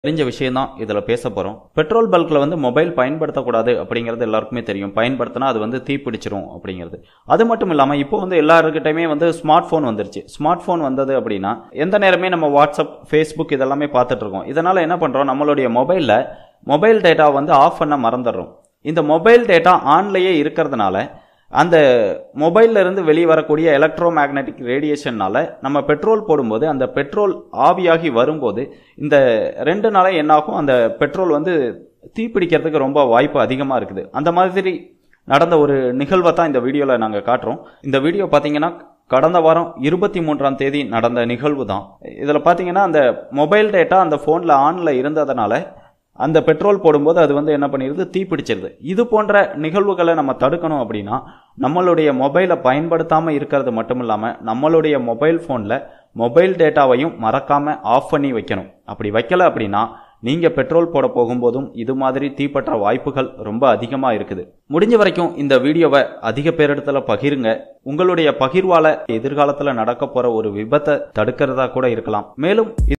தெரிஞ்ச விஷயம் தான் இதில் பேச போகிறோம் பெட்ரோல் பல்கில் வந்து மொபைல் பயன்படுத்தக்கூடாது அப்படிங்கிறது எல்லாருக்குமே தெரியும் பயன்படுத்தினா அது வந்து தீப்பிடிச்சிரும் அப்படிங்கிறது அது மட்டும் இல்லாமல் இப்போ வந்து எல்லாருக்கிட்டையுமே வந்து ஸ்மார்ட் ஃபோன் வந்துருச்சு ஸ்மார்ட் ஃபோன் வந்தது அப்படின்னா எந்த நேரமே நம்ம வாட்ஸ்அப் ஃபேஸ்புக் இதெல்லாமே பார்த்துட்டு இருக்கோம் இதனால் என்ன பண்ணுறோம் நம்மளுடைய மொபைலில் மொபைல் டேட்டா வந்து ஆஃப் பண்ண மறந்துடுறோம் இந்த மொபைல் டேட்டா ஆன்லேயே இருக்கிறதுனால அந்த மொபைல்ல இருந்து வெளியே வரக்கூடிய எலக்ட்ரோ மேக்னெட்டிக் ரேடியேஷன்னால நம்ம பெட்ரோல் போடும்போது அந்த பெட்ரோல் ஆவியாகி வரும்போது இந்த ரெண்டு நாளே என்னாகும் அந்த பெட்ரோல் வந்து தீப்பிடிக்கிறதுக்கு ரொம்ப வாய்ப்பு அதிகமாக இருக்குது அந்த மாதிரி நடந்த ஒரு நிகழ்வை தான் இந்த வீடியோவில் நாங்கள் காட்டுறோம் இந்த வீடியோ பார்த்தீங்கன்னா கடந்த வாரம் இருபத்தி மூன்றாம் தேதி நடந்த நிகழ்வு தான் இதில் பார்த்தீங்கன்னா அந்த மொபைல் டேட்டா அந்த ஃபோனில் ஆனில் இருந்ததுனால அந்த பெட்ரோல் போடும்போது அது வந்து என்ன பண்ணிடுது தீப்பிடிச்சிருது இது போன்ற நிகழ்வுகளை நம்ம தடுக்கணும் அப்படின்னா நம்மளுடைய மொபைலை பயன்படுத்தாமல் இருக்கிறது மட்டும் இல்லாமல் நம்மளுடைய மொபைல் ஃபோனில் மொபைல் டேட்டாவையும் மறக்காமல் ஆஃப் பண்ணி வைக்கணும் அப்படி வைக்கல அப்படின்னா நீங்கள் பெட்ரோல் போட போகும்போதும் இது மாதிரி தீப்பற்ற வாய்ப்புகள் ரொம்ப அதிகமாக இருக்குது முடிஞ்ச வரைக்கும் இந்த வீடியோவை அதிக பேரிடத்துல பகிருங்க உங்களுடைய பகிர்வால எதிர்காலத்தில் நடக்க போகிற ஒரு விபத்தை தடுக்கிறதா கூட இருக்கலாம் மேலும்